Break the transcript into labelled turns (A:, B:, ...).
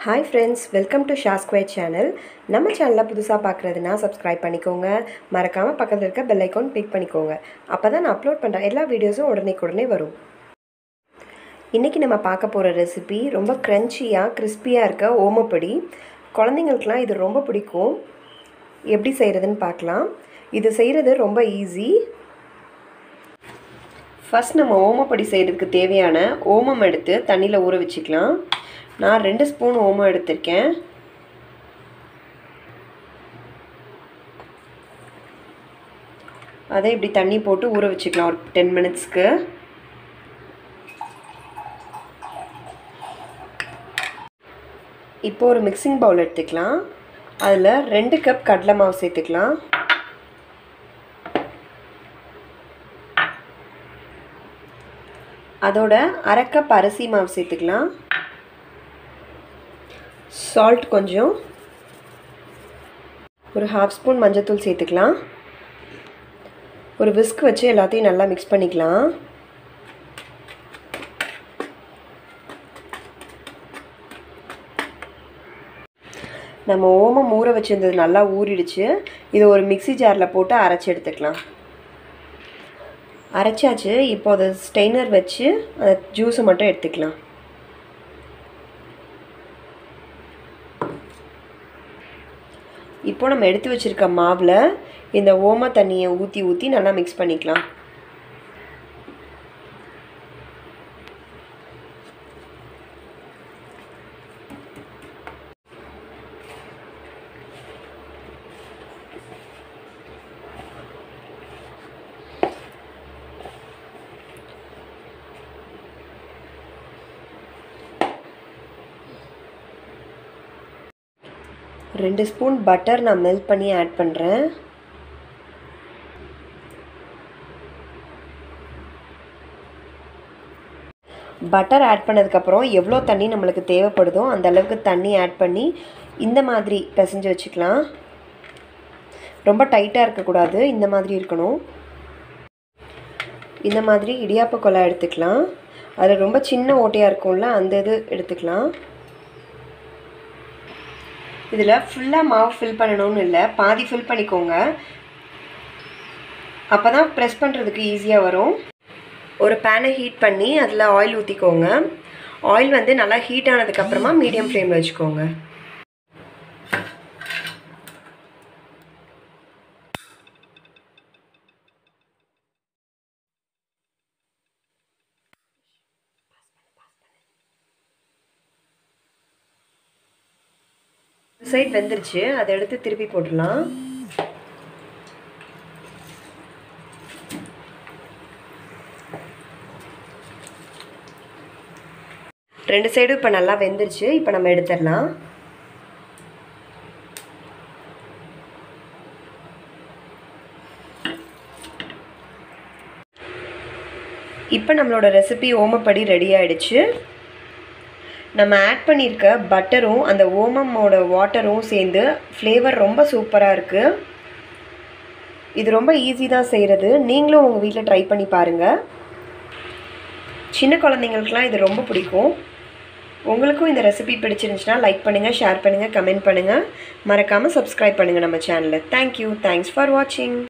A: hi friends welcome to Sha square channel நம்ம சேனலில் புதுசாக பார்க்குறதுனா சப்ஸ்கிரைப் பண்ணிக்கோங்க மறக்காமல் பக்கத்தில் இருக்க பெல் ஐக்கான் கிளிக் பண்ணிக்கோங்க அப்போ தான் நான் அப்லோட் பண்ணுற எல்லா வீடியோஸும் உடனே உடனே வரும் இன்றைக்கி நம்ம பார்க்க போகிற ரெசிபி ரொம்ப க்ரன்ச்சியாக கிறிஸ்பியாக இருக்க ஓமப்பொடி குழந்தைங்களுக்குலாம் இது ரொம்ப பிடிக்கும் எப்படி செய்கிறதுன்னு பார்க்கலாம் இது செய்கிறது ரொம்ப ஈஸி ஃபஸ்ட் நம்ம ஓமப்பொடி செய்கிறதுக்கு தேவையான ஓமம் எடுத்து தண்ணியில் ஊற வச்சுக்கலாம் நான் ரெண்டு ஸ்பூன் ஓமம் எடுத்திருக்கேன் அதை இப்படி தண்ணி போட்டு ஊற வச்சுக்கலாம் ஒரு டென் மினிட்ஸ்க்கு இப்போ ஒரு மிக்சிங் பவுல் எடுத்துக்கலாம் அதில் ரெண்டு கப் கடலை மாவு சேர்த்துக்கலாம் அதோட அரை கப் அரிசி மாவு சேர்த்துக்கலாம் சால்ட் கொஞ்சம் ஒரு ஹாஃப் ஸ்பூன் மஞ்சத்தூள் சேர்த்துக்கலாம் ஒரு விஸ்க் வச்சு எல்லாத்தையும் நல்லா மிக்ஸ் பண்ணிக்கலாம் நம்ம ஓமம் ஊற வச்சுருந்தது நல்லா ஊறிடுச்சு இதை ஒரு மிக்சி ஜாரில் போட்டு அரைச்சி எடுத்துக்கலாம் அரைச்சாச்சு இப்போ அதை ஸ்டெய்னர் வச்சு அந்த ஜூஸை மட்டும் எடுத்துக்கலாம் இப்போ நம்ம எடுத்து வச்சுருக்க மாவில் இந்த ஓம தண்ணியை ஊற்றி ஊற்றி நல்லா மிக்ஸ் பண்ணிக்கலாம் ரெண்டு ஸ்பூன் பட்டர் நான் மெல்ட் பண்ணி ஆட் பண்ணுறேன் பட்டர் ஆட் பண்ணதுக்கப்புறம் எவ்வளோ தண்ணி நம்மளுக்கு தேவைப்படுதோ அந்த அளவுக்கு தண்ணி ஆட் பண்ணி இந்த மாதிரி பிசைஞ்சு வச்சுக்கலாம் ரொம்ப டைட்டாக இருக்கக்கூடாது இந்த மாதிரி இருக்கணும் இந்த மாதிரி இடியாப்ப கொலை எடுத்துக்கலாம் அதில் ரொம்ப சின்ன ஓட்டையாக இருக்கும்ல அந்த இது எடுத்துக்கலாம் இதில் ஃபுல்லாக மாவு ஃபில் பண்ணணும்னு இல்லை பாதி ஃபில் பண்ணிக்கோங்க அப்போ தான் ப்ரெஸ் பண்ணுறதுக்கு ஈஸியாக வரும் ஒரு பேனை ஹீட் பண்ணி அதில் ஆயில் ஊற்றிக்கோங்க ஆயில் வந்து நல்லா ஹீட் ஆனதுக்கப்புறமா மீடியம் ஃப்ளேமில் வச்சுக்கோங்க சைட் வெந்துருச்சு அதை எடுத்து திருப்பி போட்டுடலாம் ரெண்டு சைடும் இப்போ நல்லா வெந்துருச்சு இப்போ நம்ம எடுத்துடலாம் இப்போ நம்மளோட ரெசிபி ஓமப்படி ரெடி ஆயிடுச்சு நம்ம ஆட் பண்ணியிருக்க பட்டரும் அந்த ஓமமோட வாட்டரும் சேர்ந்து ஃப்ளேவர் ரொம்ப சூப்பராக இருக்குது இது ரொம்ப ஈஸி தான் செய்கிறது நீங்களும் உங்கள் வீட்டில் ட்ரை பண்ணி பாருங்கள் சின்ன குழந்தைங்களுக்குலாம் இது ரொம்ப பிடிக்கும் உங்களுக்கும் இந்த ரெசிபி பிடிச்சிருந்துச்சுன்னா லைக் பண்ணுங்கள் ஷேர் பண்ணுங்கள் கமெண்ட் பண்ணுங்கள் மறக்காமல் சப்ஸ்கிரைப் பண்ணுங்கள் நம்ம சேனலில் தேங்க்யூ தேங்க்ஸ் ஃபார் வாட்சிங்